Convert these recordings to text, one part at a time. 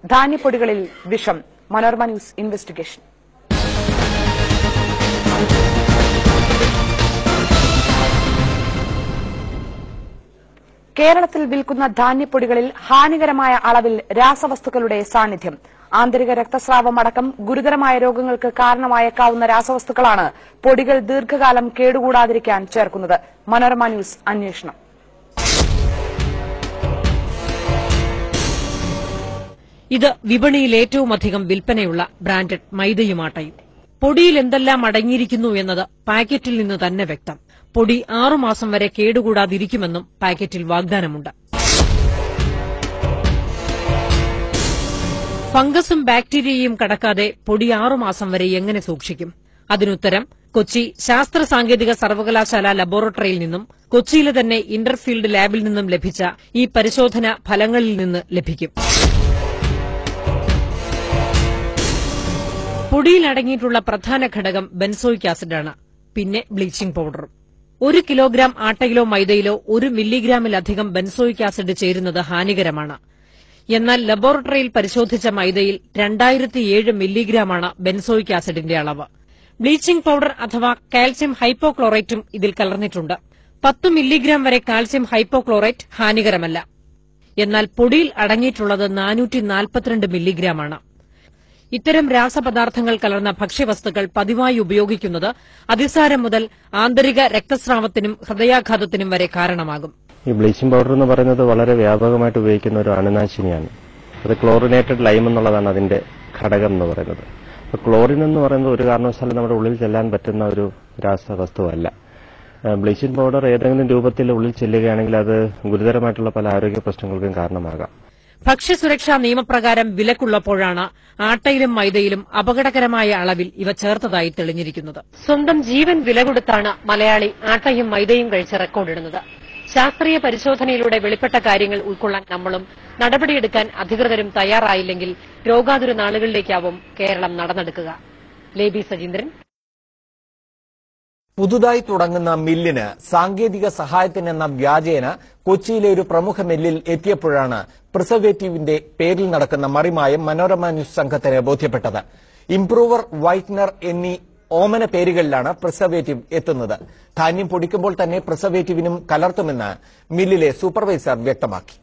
ധാന്യപ്പൊടികളിൽ വിഷം Manorama news investigation കേരളത്തിൽ വിൽക്കുന്ന ധാന്യപ്പൊടികളിൽ ഹാനികരമായ അളവിൽ രാസവസ്തുക്കളുടെ സാന്നിധ്യം ആന്തരിക രക്തസ്രാവം അടക്കം ഗുരുതരമായ രോഗങ്ങൾക്ക് കാരണമായേക്കാവുന്ന രാസവസ്തുക്കളാണ് പൊടികൾ ദീർഘകാലം കേടുകൂടാതിരിക്കാൻ ചേർക്കുന്നത് മനോരമ ന്യൂസ് അന്വേഷണം ഇത് വിപണിയിൽ ഏറ്റവും അധികം വിൽപ്പനയുള്ള ബ്രാൻഡഡ് മൈദയുമാട്ടയും പൊടിയിൽ എന്തെല്ലാം അടങ്ങിയിരിക്കുന്നു എന്നത് പാക്കറ്റിൽ നിന്ന് തന്നെ വ്യക്തം പൊടി ആറുമാസം വരെ കേടുകൂടാതിരിക്കുമെന്നും പാക്കറ്റിൽ വാഗ്ദാനമുണ്ട് ഫംഗസും ബാക്ടീരിയയും കടക്കാതെ പൊടി ആറുമാസം വരെ എങ്ങനെ സൂക്ഷിക്കും അതിനുത്തരം കൊച്ചി ശാസ്ത്ര സാങ്കേതിക സർവകലാശാല ലബോറട്ടറിയിൽ നിന്നും കൊച്ചിയിലെ തന്നെ ഇന്റർഫീൽഡ് ലാബിൽ നിന്നും ലഭിച്ച ഈ പരിശോധന ഫലങ്ങളിൽ നിന്ന് ലഭിക്കും പൊടിയിൽ അടങ്ങിയിട്ടുള്ള പ്രധാന ഘടകം ബെൻസോയിക് ആസിഡാണ് പിന്നെ ബ്ലീച്ചിംഗ് പൌഡറും ഒരു കിലോഗ്രാം ആട്ടയിലോ മൈദയിലോ ഒരു മില്ലിഗ്രാമിലധികം ബെൻസോയിക് ആസിഡ് ചേരുന്നത് ഹാനികരമാണ് എന്നാൽ ലബോറട്ടറിയിൽ പരിശോധിച്ച മൈദയിൽ രണ്ടായിരത്തിയേഴ് മില്ലിഗ്രാമാണ് ബെൻസോയിക് ആസിഡിന്റെ അളവ് ബ്ലീച്ചിംഗ് പൌഡർ അഥവാ കാൽസ്യം ഹൈപ്പോക്ലോറേറ്റും ഇതിൽ കലർന്നിട്ടുണ്ട് പത്ത് മില്ലിഗ്രാം വരെ കാൽസ്യം ഹൈപ്പോക്ലോറേറ്റ് ഹാനികരമല്ല എന്നാൽ പൊടിയിൽ അടങ്ങിയിട്ടുള്ളത് നാനൂറ്റി നാൽപ്പത്തിരണ്ട് മില്ലിഗ്രാമാണ് ഇത്തരം രാസപദാർത്ഥങ്ങൾ കലർന്ന ഭക്ഷ്യവസ്തുക്കൾ പതിവായി ഉപയോഗിക്കുന്നത് അതിസാരം മുതൽ ആന്തരിക രക്തസ്രാവത്തിനും ഹൃദയാഘാതത്തിനും വരെ കാരണമാകും ഈ ബ്ലീച്ചിങ് പൗഡർ എന്ന് പറയുന്നത് വളരെ വ്യാപകമായിട്ട് ഉപയോഗിക്കുന്ന ഒരു അണുനാശിനിയാണ് അത് ക്ലോറിനേറ്റഡ് ലൈം എന്നുള്ളതാണ് അതിന്റെ ഘടകം എന്ന് പറയുന്നത് അപ്പോൾ ക്ലോറിൻ എന്ന് പറയുന്നത് ഒരു കാരണവശാലും നമ്മുടെ ഉള്ളിൽ ചെല്ലാൻ പറ്റുന്ന ഒരു രാസവസ്തുവല്ല ബ്ലീച്ചിങ് പൗഡർ ഏതെങ്കിലും രൂപത്തിൽ ഉള്ളിൽ ചെല്ലുകയാണെങ്കിൽ അത് ഗുരുതരമായിട്ടുള്ള പല ആരോഗ്യ പ്രശ്നങ്ങൾക്കും കാരണമാകാം ഭക്ഷ്യസുരക്ഷാ നിയമപ്രകാരം വിലക്കുള്ളപ്പോഴാണ് ആട്ടയിലും മൈദയിലും അപകടകരമായ അളവിൽ ഇവ ചേർത്തതായി തെളിഞ്ഞിരിക്കുന്നത് സ്വന്തം ജീവൻ വില കൊടുത്താണ് മലയാളി ആട്ടയും മൈദയും കഴിച്ച് റെക്കോർഡിടുന്നത് ശാസ്ത്രീയ പരിശോധനയിലൂടെ വെളിപ്പെട്ട കാര്യങ്ങൾ ഉൾക്കൊള്ളാൻ നമ്മളും നടപടിയെടുക്കാൻ അധികൃതരും തയ്യാറായില്ലെങ്കിൽ രോഗാതുര നാളുകളിലേക്കാവും കേരളം നടന്നെടുക്കുക ലേബി സജീന്ദ്രൻ പുതുതായി തുടങ്ങുന്ന മില്ലിന് സാങ്കേതിക സഹായത്തിനെന്ന വ്യാജേന കൊച്ചിയിലെ ഒരു പ്രമുഖ മില്ലിൽ എത്തിയപ്പോഴാണ് പ്രിസർവേറ്റീവിന്റെ പേരിൽ നടക്കുന്ന മറിമായം മനോരമ ന്യൂസ് സംഘത്തിന് ബോധ്യപ്പെട്ടത് ഇംപ്രൂവർ വൈറ്റ്നർ എന്നീ ഓമന പേരുകളിലാണ് പ്രിസർവേറ്റീവ് എത്തുന്നത് ധാന്യം പൊടിക്കുമ്പോൾ തന്നെ പ്രിസർവേറ്റീവിനും കലർത്തുമെന്ന് മില്ലിലെ സൂപ്പർവൈസർ വ്യക്തമാക്കി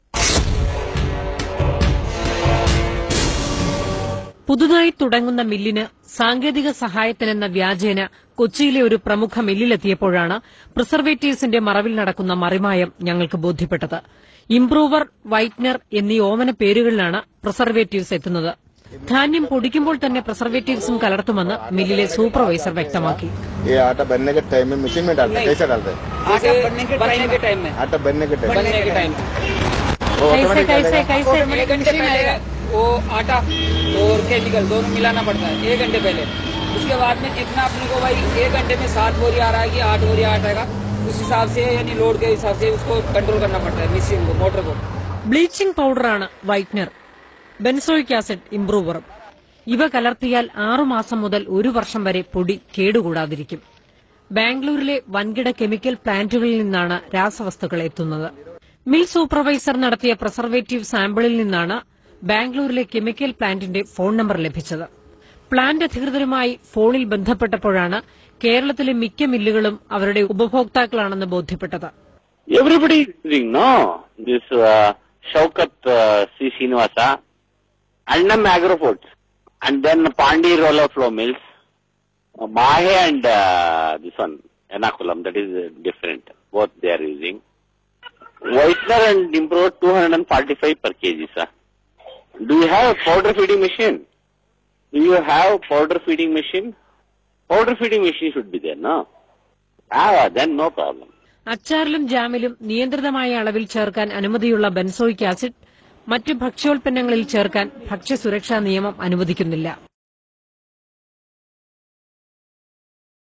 പുതുതായി തുടങ്ങുന്ന മില്ലിന് സാങ്കേതിക സഹായത്തിനെന്ന വ്യാജേന കൊച്ചിയിലെ ഒരു പ്രമുഖ മില്ലിലെത്തിയപ്പോഴാണ് പ്രിസർവേറ്റീവ്സിന്റെ മറവിൽ നടക്കുന്ന മറിമായം ഞങ്ങൾക്ക് ബോധ്യപ്പെട്ടത് ഇംപ്രൂവർ വൈറ്റ്നർ എന്നീ ഓമന പേരുകളിലാണ് പ്രിസർവേറ്റീവ്സ് എത്തുന്നത് ധാന്യം പൊടിക്കുമ്പോൾ തന്നെ പ്രിസർവേറ്റീവ്സും കലർത്തുമെന്ന് മില്ലിലെ സൂപ്പർവൈസർ വ്യക്തമാക്കി ये आटा बनने के टाइम में मशीन में डालते हैं कैसे डालते हैं आटा बनने के टाइम के टाइम में आटा बनने के टाइम बनने के टाइम वो कैसे automatic कैसे डालेगा। कैसे एक घंटे पहले वो आटा और केमिकल दोनों मिलाना पड़ता है एक घंटे पहले उसके बाद में जितना अपने को भाई एक घंटे में सात बोरी आ रहा है कि आठ बोरी आ जाएगा उस हिसाब से यानी लोड के हिसाब से उसको कंट्रोल करना पड़ता है मशीन को मोटर को ബ്ലീച്ചിംഗ് പൌഡറാണ് വൈറ്റ്നർ ബെൻസോയിക് ആസിഡ് ഇംപ്രൂവറും ഇവ കലർത്തിയാൽ ആറുമാസം മുതൽ ഒരു വർഷം വരെ പൊടി കേടുകൂടാതിരിക്കും ബാംഗ്ലൂരിലെ വൻകിട കെമിക്കൽ പ്ലാന്റുകളിൽ നിന്നാണ് രാസവസ്തുക്കൾ എത്തുന്നത് മിൽ സൂപ്പർവൈസർ നടത്തിയ പ്രിസർവേറ്റീവ് സാമ്പിളിൽ നിന്നാണ് ബാംഗ്ലൂരിലെ കെമിക്കൽ പ്ലാന്റിന്റെ ഫോൺ നമ്പർ ലഭിച്ചത് പ്ലാന്റ് അധികൃതരുമായി ഫോണിൽ ബന്ധപ്പെട്ടപ്പോഴാണ് കേരളത്തിലെ മിക്ക മില്ലുകളും അവരുടെ ഉപഭോക്താക്കളാണെന്ന് ബോധ്യപ്പെട്ടത് Everybody is doing, no? This uh, Shaukat uh, C. Srinivasa, Annam Agroports, and then Pandi Roller Flow Mills, uh, Mahe and uh, this one, Ernakulam, that is uh, different. Both they are using. Whitener and Improved 245 per kg, sir. Do you have a powder feeding machine? Do you have powder feeding machine? Powder feeding machine should be there, no? Ah, then no problem. അച്ചാറിലും ജാമിലും നിയന്ത്രിതമായ അളവിൽ ചേർക്കാൻ അനുമതിയുള്ള benzoic acid മറ്റ് ഭക്ഷ്യോൽപ്പന്നങ്ങളിൽ ചേർക്കാൻ ഭക്ഷ്യസുരക്ഷാ നിയമം അനുവദിക്കുന്നില്ല